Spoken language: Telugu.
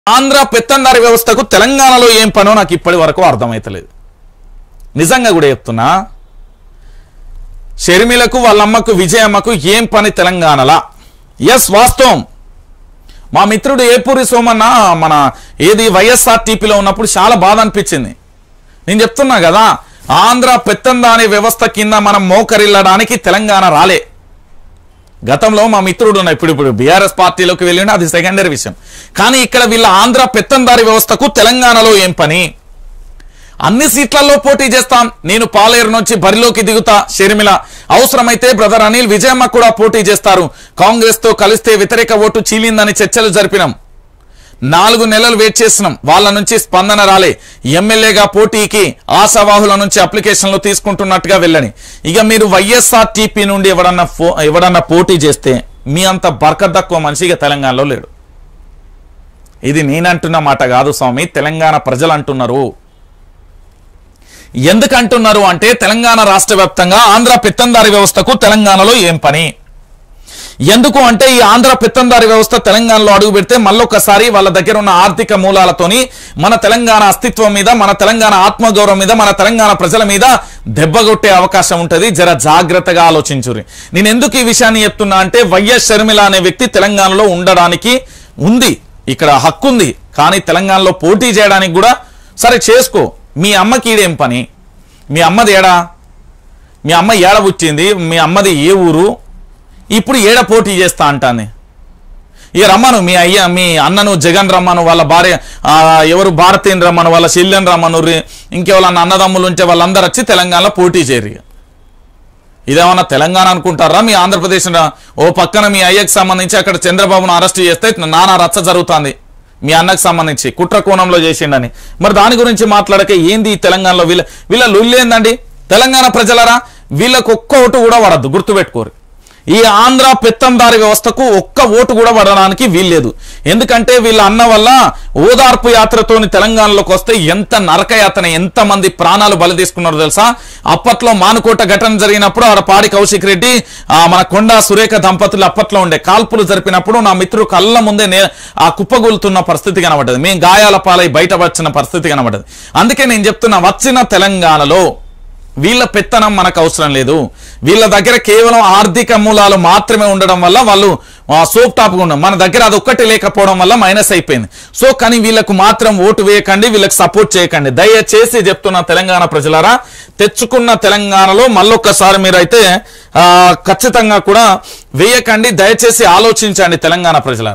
ఆంధ్ర పెత్తందారి వ్యవస్థకు తెలంగాణలో ఏం పనో నాకు ఇప్పటి వరకు అర్థమైతలేదు నిజంగా కూడా చెప్తున్నా షర్మిలకు వాళ్ళమ్మకు విజయమ్మకు ఏం పని తెలంగాణలా ఎస్ వాస్తవం మా మిత్రుడు ఏపూరి సోమన్న మన ఏది వైఎస్ఆర్ టీపీలో ఉన్నప్పుడు చాలా బాధ అనిపించింది నేను చెప్తున్నా కదా ఆంధ్ర పెత్తందాని వ్యవస్థ కింద మనం మోకరిల్లడానికి తెలంగాణ రాలే గతంలో మా మిత్రుడు ఉన్న ఇప్పుడు ఇప్పుడు బీఆర్ఎస్ పార్టీలోకి వెళ్ళిండే అది సెకండరీ విషయం కానీ ఇక్కడ వీళ్ళ ఆంధ్ర పెత్తందారి వ్యవస్థకు తెలంగాణలో ఏం పని అన్ని సీట్లలో పోటీ చేస్తాం నేను పాలేరు నుంచి బరిలోకి దిగుతా షర్మిల అవసరమైతే బ్రదర్ అనిల్ విజయమ్మ కూడా పోటీ చేస్తారు కాంగ్రెస్ తో కలిస్తే వ్యతిరేక ఓటు చీలిందని చర్చలు జరిపినాం నాలుగు నెలలు వెయిట్ చేసినాం వాళ్ళ నుంచి స్పందన రాలే ఎమ్మెల్యేగా పోటీకి ఆశావాహుల నుంచి అప్లికేషన్లు తీసుకుంటున్నట్టుగా వెళ్ళని ఇక మీరు వైఎస్ఆర్ టీపీ నుండి ఎవడన్నా ఫో ఎవడన్నా పోటీ చేస్తే మీ అంత బర్కత్ తక్కువ మనిషిగా తెలంగాణలో లేడు ఇది నేనంటున్న మాట కాదు స్వామి తెలంగాణ ప్రజలు అంటున్నారు ఎందుకు అంటున్నారు అంటే తెలంగాణ రాష్ట్ర వ్యాప్తంగా ఆంధ్ర పెత్తందారి వ్యవస్థకు తెలంగాణలో ఏం పని ఎందుకు అంటే ఈ ఆంధ్ర పెత్తందారి వ్యవస్థ తెలంగాణలో అడుగు పెడితే మళ్ళొకసారి వాళ్ళ దగ్గర ఉన్న ఆర్థిక మూలాలతోని మన తెలంగాణ అస్తిత్వం మీద మన తెలంగాణ ఆత్మగౌరవం మీద మన తెలంగాణ ప్రజల మీద దెబ్బగొట్టే అవకాశం ఉంటది జర జాగ్రత్తగా ఆలోచించురి నేను ఎందుకు ఈ విషయాన్ని చెప్తున్నా అంటే వైఎస్ షర్మిల అనే వ్యక్తి తెలంగాణలో ఉండడానికి ఉంది ఇక్కడ హక్కు ఉంది కానీ తెలంగాణలో పోటీ చేయడానికి కూడా సరే చేసుకో మీ అమ్మకి ఈడేం పని మీ అమ్మది ఏడా మీ అమ్మ ఏడ పుట్టింది మీ అమ్మది ఏ ఊరు ఇప్పుడు ఏడ పోటీ చేస్తా అంటాను ఇక రమ్మను మీ అయ్య మీ అన్నను జగన్ రమ్మను వాళ్ళ భార్య ఆ, ఎవరు భారతీని రమ్మను వాళ్ళ చెల్లెని రమ్మను రి- ఇంకెవరన్నా అన్నదమ్ములు ఉంటే వాళ్ళందరూ వచ్చి తెలంగాణలో పోటీ చేయరు ఇక. ఇదేమన్నా తెలంగాణ అనుకుంటారా మీ ఆంధ్రప్రదేశ్ రా- ఓ పక్కన మీ అయ్యకి సంబంధించి అక్కడ చంద్రబాబును అరెస్ట్ చేస్తే నానా రచ్చ జరుగుతుంది మీ అన్నకు సంబంధించి కుట్ర కోణంలో చేసిండని మరి దాని గురించి మాట్లాడక ఏంది ఈ తెలంగాణలో వీళ్ళ వీళ్ళ లొల్లి ఏందండి తెలంగాణ ప్రజలరా వీళ్ళకు ఒక్క ఓటు కూడా పడద్దు గుర్తుపెట్టుకోరు ఈ ఆంధ్ర పెత్తందారి వ్యవస్థకు ఒక్క ఓటు కూడా పడడానికి వీల్లేదు ఎందుకంటే వీళ్ళ అన్న వల్ల ఓదార్పు యాత్రతోని తెలంగాణలోకి వస్తే ఎంత నరక యాతన ఎంత మంది ప్రాణాలు బలి తీసుకున్నారో తెలుసా అప్పట్లో మానుకోట ఘటన జరిగినప్పుడు ఆడ పాడి కౌశిక్ రెడ్డి ఆ, మన కొండా సురేఖ దంపతులు అప్పట్లో ఉండే కాల్పులు జరిపినప్పుడు నా మిత్రుడు కళ్ళ ముందే నే ఆ కుప్పగూలుతున్న పరిస్థితి కనబడ్డది మేము గాయాల పాలై బయట వచ్చిన పరిస్థితి కనబడ్డది అందుకే నేను చెప్తున్నా వచ్చిన తెలంగాణలో వీళ్ళ పెత్తనం మనకు అవసరం లేదు వీళ్ళ దగ్గర కేవలం ఆర్థిక మూలాలు మాత్రమే ఉండడం వల్ల వాళ్ళు సోప్ టాప్ ఉండడం మన దగ్గర అది ఒక్కటి లేకపోవడం వల్ల మైనస్ అయిపోయింది సో కానీ వీళ్ళకు మాత్రం ఓటు వేయకండి వీళ్ళకి సపోర్ట్ చేయకండి దయచేసి చెప్తున్న తెలంగాణ ప్రజలారా తెచ్చుకున్న తెలంగాణలో మళ్ళొక్కసారి మీరైతే ఆ, ఖచ్చితంగా కూడా వేయకండి దయచేసి ఆలోచించండి తెలంగాణ ప్రజలారా